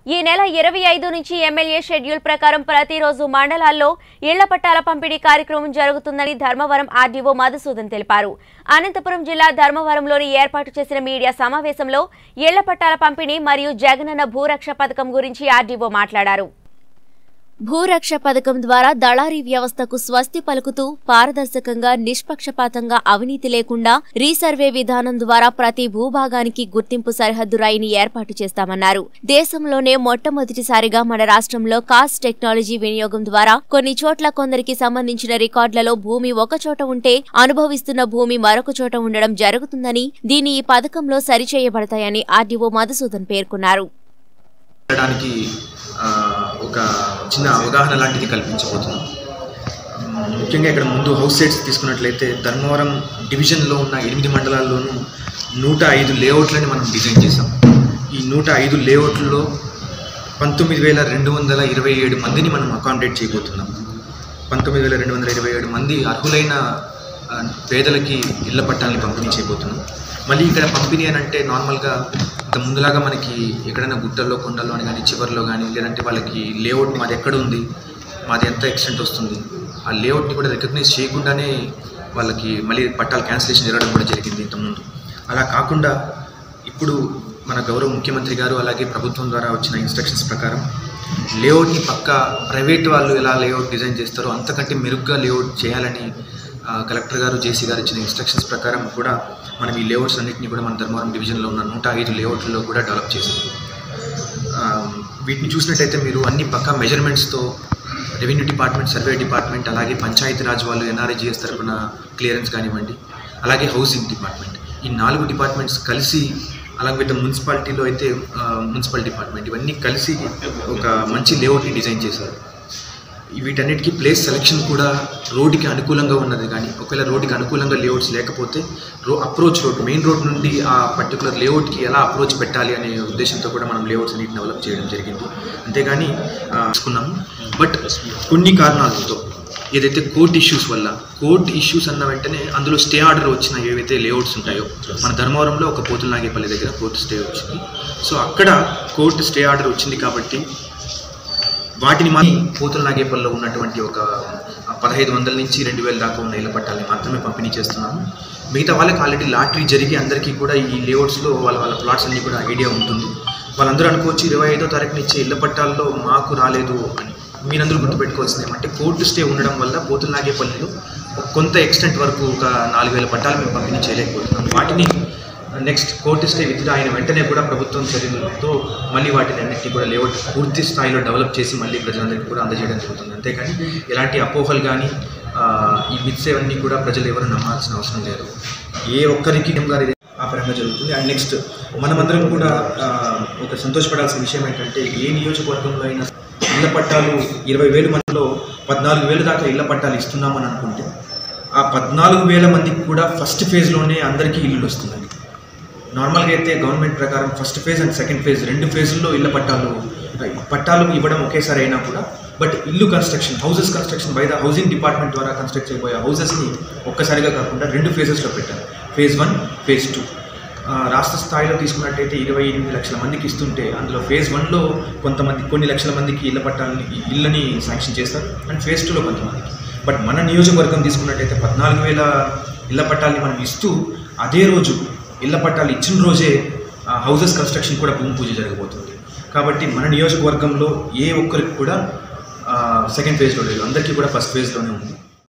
ఈ నెల ఇరవై ఐదు నుంచి ఎమ్మెల్యే షెడ్యూల్ ప్రకారం ప్రతిరోజు మండలాల్లో ఇళ్ల పట్టాల పంపిణీ కార్యక్రమం జరుగుతుందని ధర్మవరం ఆర్డీఓ మధుసూదన్ తెలిపారు అనంతపురం జిల్లా ధర్మవరంలోని ఏర్పాటు చేసిన మీడియా సమావేశంలో ఇళ్ల పట్టాల పంపిణీ మరియు జగనన్న భూరక్ష పథకం గురించి ఆర్డీఓ మాట్లాడారు భూరక్ష పథకం ద్వారా దళారీ వ్యవస్థకు స్వస్తి పలుకుతూ పారదర్శకంగా నిష్పక్షపాతంగా అవినీతి లేకుండా రీసర్వే విధానం ద్వారా ప్రతి భూభాగానికి గుర్తింపు సరిహద్దు రాయిని ఏర్పాటు చేస్తామన్నారు దేశంలోనే మొట్టమొదటిసారిగా మన రాష్ట్రంలో కాస్ట్ టెక్నాలజీ వినియోగం ద్వారా కొన్ని చోట్ల కొందరికి సంబంధించిన రికార్డులలో భూమి ఒక చోట ఉంటే అనుభవిస్తున్న భూమి మరొక చోట ఉండడం జరుగుతుందని దీని ఈ పథకంలో సరిచేయబడతాయని ఆర్డీఓ మధుసూదన్ పేర్కొన్నారు చేయడానికి ఆ, ఒక చిన్న అవగాహన లాంటిది కల్పించబోతున్నాం మ్, ముఖ్యంగా ఇక్కడ ముందు హౌస్ సైట్స్ తీసుకున్నట్లయితే ధర్మవరం డివిజన్లో ఉన్న ఎనిమిది మండలాల్లోనూ నూట ఐదు లేఅవుట్లని మనం డిజైన్ చేసాం ఈ నూట ఐదు లేఅవుట్లలో పంతొమ్మిది వేల రెండు వందల ఇరవై ఏడు మందిని మనం అకామిడేట్ చేయబోతున్నాం పంతొమ్మిది వేల రెండు వందల ఇరవై ఏడు మంది అర్హులైన ఆ, పేదలకి ఇళ్ల పట్టాలని పంపిణీ చేయబోతున్నాం మళ్ళీ ఇక్కడ పంపిణీ అని అంటే నార్మల్గా ఇంత ముందులాగా మనకి ఎక్కడైనా గుట్టల్లో కొండల్లో అని కానీ చివరిలో కానీ లేదంటే వాళ్ళకి లేఅవుట్ మాది ఎక్కడ ఉంది మాది ఎంత ఎక్స్టెంట్ వస్తుంది ఆ లేఅవుట్ని కూడా రికగ్నైజ్ చేయకుండానే వాళ్ళకి మళ్ళీ పట్టాలు క్యాన్సిలేషన్ జరగడం కూడా జరిగింది ఇంతకుముందు అలా కాకుండా ఇప్పుడు మన గౌరవ ముఖ్యమంత్రి గారు అలాగే ప్రభుత్వం ద్వారా వచ్చిన ఇన్స్ట్రక్షన్స్ ప్రకారం లేఅవుట్ని పక్క ప్రైవేట్ వాళ్ళు ఎలా లేఅవుట్ డిజైన్ చేస్తారో అంతకంటే మెరుగ్గా లేఅవుట్ చేయాలని ఆ, కలెక్టర్ గారు జేసీ గారు ఇచ్చిన ఇన్స్ట్రక్షన్స్ ప్రకారం కూడా మనం ఈ లేఅవుట్స్ అన్నింటినీ కూడా మన ధర్మవరం డివిజన్లో ఉన్న నూట ఐదు లేఅవుట్లలో కూడా డెవలప్ చేసాం ఆ, వీటిని చూసినట్టయితే మీరు అన్ని పక్కా మెజర్మెంట్స్తో రెవెన్యూ డిపార్ట్మెంట్ సర్వే డిపార్ట్మెంట్ అలాగే పంచాయతీ రాజ్ వాళ్ళు ఎన్ఆర్ఐజిఎస్ తరఫున క్లియరెన్స్ కానివ్వండి అలాగే హౌసింగ్ డిపార్ట్మెంట్ ఈ నాలుగు డిపార్ట్మెంట్స్ కలిసి అలాగే విత్ మున్సిపాలిటీలో అయితే ఆ, మున్సిపల్ డిపార్ట్మెంట్ ఇవన్నీ కలిసి ఒక మంచి లేఅవుట్ని డిజైన్ చేశారు వీటన్నిటికీ ప్లేస్ సెలెక్షన్ కూడా రోడ్డుకి అనుకూలంగా ఉన్నది కానీ ఒకవేళ రోడ్డుకి అనుకూలంగా లేఅవుట్స్ లేకపోతే రో అప్రోచ్ రోడ్ మెయిన్ రోడ్ నుండి ఆ పర్టికులర్ లేఅవుట్కి ఎలా అప్రోచ్ పెట్టాలి అనే ఉద్దేశంతో కూడా మనం లేఅవుట్స్ అన్నిటిని డెవలప్ చేయడం జరిగింది అంతేగాని ఆ, తీసుకున్నాము బట్ కొన్ని కారణాలతో ఏదైతే కోర్ట్ ఇష్యూస్ వల్ల కోర్ట్ ఇష్యూస్ అన్న వెంటనే అందులో స్టే ఆర్డర్ వచ్చిన ఏవైతే లేఅవుట్స్ ఉంటాయో మన ధర్మవరంలో ఒక పోతుల నాగేపల్లి దగ్గర కోర్టు స్టే వచ్చింది సో అక్కడ కోర్టు స్టే ఆర్డర్ వచ్చింది కాబట్టి వాటిని మా పోతుల నాగేపల్లిలో ఉన్నటువంటి ఒక పదహైదు వందల నుంచి రెండు వేల దాకా ఉన్న ఇళ్ల పట్టాలని మాత్రమే పంపిణీ చేస్తున్నాము మిగతా వాళ్ళకి ఆల్రెడీ లాటరీ జరిగి అందరికీ కూడా ఈ లేఅవుట్స్లో వాళ్ళ వాళ్ళ ప్లాట్స్ అన్ని కూడా ఐడియా ఉంటుంది వాళ్ళందరూ అనుకోవచ్చు ఇరవై ఐదో తారీఖున ఇచ్చే ఇళ్ల పట్టాల్లో మాకు రాలేదు అని మీరందరూ గుర్తుపెట్టుకోవాల్సింది ఏమంటే కోర్టు స్టే ఉండడం వల్ల పోతుల నాగేపల్లిలో ఒక కొంత ఎక్స్టెంట్ వరకు ఒక నాలుగు వేల పట్టాలు మేము పంపిణీ చేయలేకపోతున్నాం వాటిని నెక్స్ట్ కోర్టు స్టే విత్ ఆయన వెంటనే కూడా ప్రభుత్వం చర్యలతో మళ్ళీ వాటిని అన్నింటినీ కూడా లేఅవుట్ పూర్తి స్థాయిలో డెవలప్ చేసి మళ్ళీ ప్రజలందరికీ కూడా అందజేయడం జరుగుతుంది అంతేకాని ఎలాంటి అపోహలు కానీ ఆ, ఈ మిత్స్ అవన్నీ కూడా ప్రజలు ఎవరు నమ్మాల్సిన అవసరం లేదు ఏ ఒక్కరికి గారి ఆ పరంగా జరుగుతుంది అండ్ నెక్స్ట్ మనమందరం కూడా ఆ, ఒక సంతోషపడాల్సిన విషయం ఏంటంటే ఏ నియోజకవర్గంలో అయినా ఇళ్ల పట్టాలు ఇరవై వేలు మందిలో పద్నాలుగు వేలు దాకా ఇళ్ల పట్టాలు ఇస్తున్నామని అనుకుంటే ఆ పద్నాలుగు వేల మందికి కూడా ఫస్ట్ ఫేజ్లోనే అందరికీ ఇల్లు వస్తున్నాయి నార్మల్గా అయితే గవర్నమెంట్ ప్రకారం first phase and second phase రెండు ఫేజుల్లో ఇళ్ల పట్టాలు పట్టాలు ఇవ్వడం ఒకేసారి అయినా కూడా బట్ ఇల్లు construction houses construction by the housing department ద్వారా కన్స్ట్రక్ట్ చేయబోయే హౌసెస్ని ఒక్కసారిగా కాకుండా రెండు ఫేజెస్లో పెట్టారు ఫేజ్ వన్ ఫేజ్ టూ రాష్ట్ర స్థాయిలో తీసుకున్నట్టయితే ఇరవై ఎనిమిది లక్షల మందికి ఇస్తుంటే అందులో ఫేజ్ వన్లో కొంతమంది కొన్ని లక్షల మందికి ఇళ్ల పట్టాలని ఇళ్ళని శాంక్షన్ చేస్తారు అండ్ ఫేజ్ టూలో కొంతమందికి బట్ మన నియోజకవర్గం తీసుకున్నట్టయితే పద్నాలుగు వేల ఇళ్ల పట్టాలని మనం ఇస్తూ అదే రోజు ఇళ్ల పట్టాలు ఇచ్చిన రోజే హౌసెస్ కన్స్ట్రక్షన్ కూడా భూమి పూజ జరగబోతుంది కాబట్టి మన నియోజకవర్గంలో ఏ ఒక్కరికి కూడా సెకండ్ ఫేజ్లో లేదు అందరికీ కూడా ఫస్ట్ ఫేజ్లోనే ఉంది